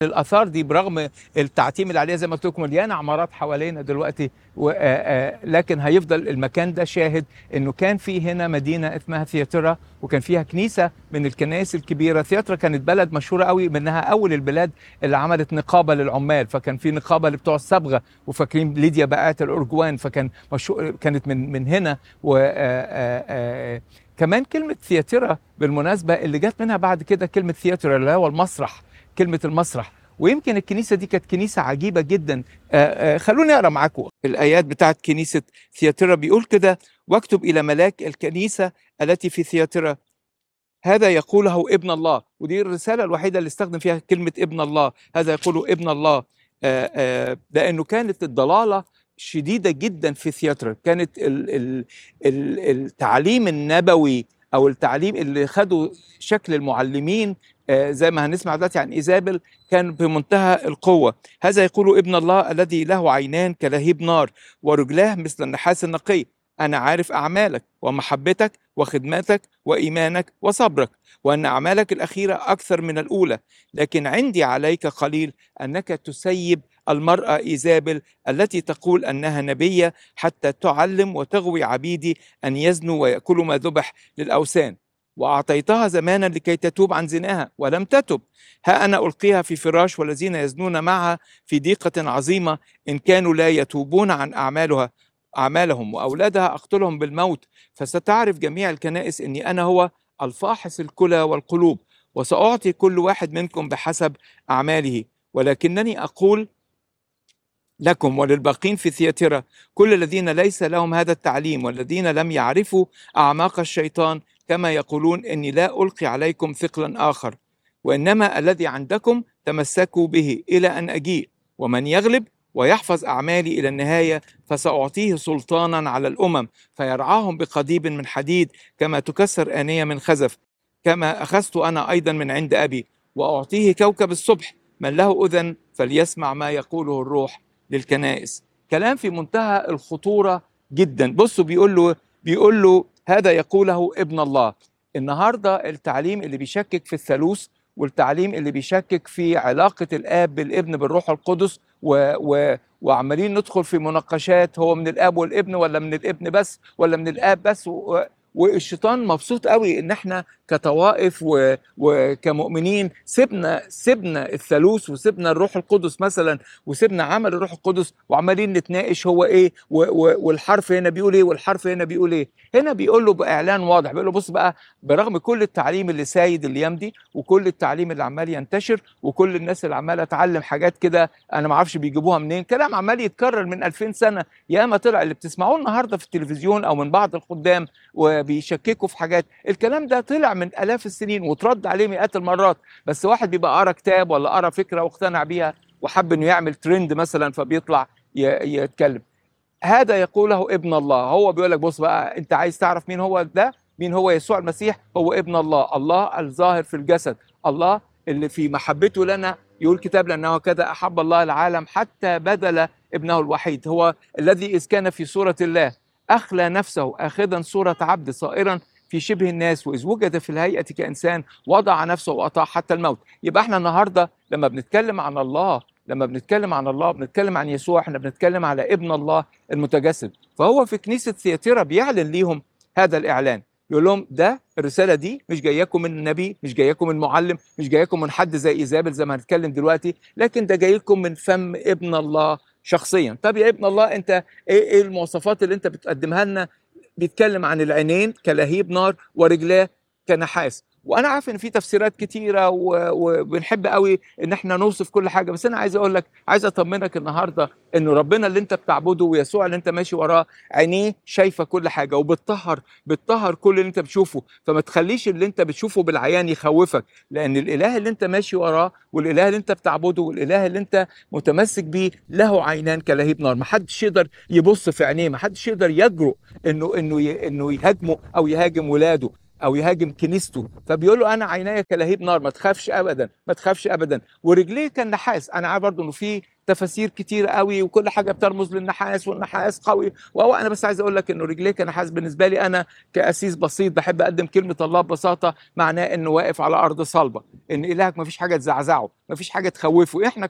الاثار دي برغم التعتيم اللي عليها زي ما قلت لكم مليانه عمارات حوالينا دلوقتي و- آه، آه، لكن هيفضل المكان ده شاهد انه كان في هنا مدينه اسمها ثياترا وكان فيها كنيسه من الكنائس الكبيره ثياترا كانت بلد مشهوره قوي منها اول البلاد اللي عملت نقابه للعمال فكان في نقابه لبتوع الصبغه وفاكرين ليديا بقات الارجوان فكان مشهور كانت من من هنا و آه، آه، آه، كمان كلمه ثياترا بالمناسبه اللي جت منها بعد كده كلمه ثياترا اللي هو المسرح كلمه المسرح ويمكن الكنيسه دي كانت كنيسه عجيبه جدا آه، آه، خلوني اقرا معاكم الايات بتاعت كنيسه ثياترا بيقول كده واكتب الى ملاك الكنيسه التي في ثياترا هذا يقوله ابن الله ودي الرساله الوحيده اللي استخدم فيها كلمه ابن الله هذا يقوله ابن الله آه، آه، لانه كانت الضلاله شديده جدا في ثياترا كانت ال ال ال التعليم النبوي او التعليم اللي خدوا شكل المعلمين آه، زي ما هنسمع دلوقتي عن ايزابل كان بمنتهى القوه هذا يقول ابن الله الذي له عينان كلهيب نار ورجلاه مثل النحاس النقي انا عارف اعمالك ومحبتك وخدمتك وايمانك وصبرك وان اعمالك الاخيره اكثر من الاولى لكن عندي عليك قليل انك تسيب المراه ايزابل التي تقول انها نبيه حتى تعلم وتغوي عبيدي ان يزنوا وياكلوا ما ذبح للاوثان واعطيتها زمانا لكي تتوب عن زناها ولم تتب ها انا القيها في فراش والذين يزنون معها في ضيقه عظيمه ان كانوا لا يتوبون عن اعمالها اعمالهم واولادها اقتلهم بالموت فستعرف جميع الكنائس اني انا هو الفاحص الكلى والقلوب وساعطي كل واحد منكم بحسب اعماله ولكنني اقول لكم وللباقين في ثياترا كل الذين ليس لهم هذا التعليم والذين لم يعرفوا اعماق الشيطان كما يقولون اني لا القي عليكم ثقلا اخر وانما الذي عندكم تمسكوا به الى ان اجيء ومن يغلب ويحفظ اعمالي الى النهايه فساعطيه سلطانا على الامم فيرعاهم بقضيب من حديد كما تكسر انيه من خزف كما اخذت انا ايضا من عند ابي واعطيه كوكب الصبح من له اذن فليسمع ما يقوله الروح للكنائس كلام في منتهى الخطوره جدا بصوا بيقول له بيقول له هذا يقوله ابن الله النهارده التعليم اللي بيشكك في الثالوث والتعليم اللي بيشكك في علاقه الاب بالابن بالروح القدس و و وعمالين ندخل في مناقشات هو من الاب والابن ولا من الابن بس ولا من الاب بس و والشيطان مبسوط قوي ان احنا كطوائف و... وكمؤمنين سيبنا سيبنا الثالوث وسيبنا الروح القدس مثلا وسيبنا عمل الروح القدس وعمالين نتناقش هو ايه و... و... والحرف هنا بيقول ايه والحرف هنا بيقول ايه هنا بيقول له باعلان واضح بيقول له بص بقى برغم كل التعليم اللي سايد الايام دي وكل التعليم اللي عمال ينتشر وكل الناس اللي عماله تعلم حاجات كده انا ما اعرفش بيجيبوها منين كلام عمال يتكرر من 2000 سنه ياما طلع اللي بتسمعوه النهارده في التلفزيون او من بعض الخدام وبيشككوا في حاجات الكلام ده طلع من الاف السنين وترد عليه مئات المرات بس واحد بيبقى قرا كتاب ولا قرا فكره واقتنع بيها وحب انه يعمل ترند مثلا فبيطلع ي- يتكلم هذا يقوله ابن الله هو بيقول لك بص بقى انت عايز تعرف مين هو ده مين هو يسوع المسيح هو ابن الله الله الظاهر في الجسد الله اللي في محبته لنا يقول كتاب لانه كذا احب الله العالم حتى بذل ابنه الوحيد هو الذي اذ كان في صوره الله اخلى نفسه اخذا صوره عبد صائرا في شبه الناس واذ وجد في الهيئه كانسان وضع نفسه واطاع حتى الموت يبقى احنا النهارده لما بنتكلم عن الله لما بنتكلم عن الله بنتكلم عن يسوع احنا بنتكلم على ابن الله المتجسد فهو في كنيسه ثياتيرا بيعلن ليهم هذا الاعلان يقول لهم ده الرساله دي مش جاياكم من نبي مش جاياكم من معلم مش جاياكم من حد زي ايزابل زي ما هنتكلم دلوقتي لكن ده جاي لكم من فم ابن الله شخصيا طب يا ابن الله انت ايه ايه المواصفات اللي انت بتقدمها لنا بيتكلم عن العينين كلهيب نار ورجلاه كنحاس وانا عارف ان في تفسيرات كتيره و- وبنحب قوي ان احنا نوصف كل حاجه بس انا عايز اقول لك عايز اطمنك النهارده ان ربنا اللي انت بتعبده ويسوع اللي انت ماشي وراه عينيه شايفه كل حاجه وبتطهر بتطهر كل اللي انت بتشوفه فما تخليش اللي انت بتشوفه بالعيان يخوفك لان الاله اللي انت ماشي وراه والاله اللي انت بتعبده والاله اللي انت متمسك بيه له عينان كلهيب نار ما حدش يقدر يبص في عينيه ما حدش يقدر يجرؤ انه انه ي- انه يهاجمه او يهاجم ولاده او يهاجم كنيسته فبيقول له انا عيناي كلهيب نار ما تخافش ابدا ما تخافش ابدا ورجليه كان نحاس انا عارف برضه انه في تفاسير كتير قوي وكل حاجه بترمز للنحاس والنحاس قوي وهو انا بس عايز اقول لك انه رجليه كنحاس بالنسبه لي انا كاسيس بسيط بحب اقدم كلمه الله ببساطه معناه انه واقف على ارض صلبه ان الهك ما فيش حاجه تزعزعه ما فيش حاجه تخوفه احنا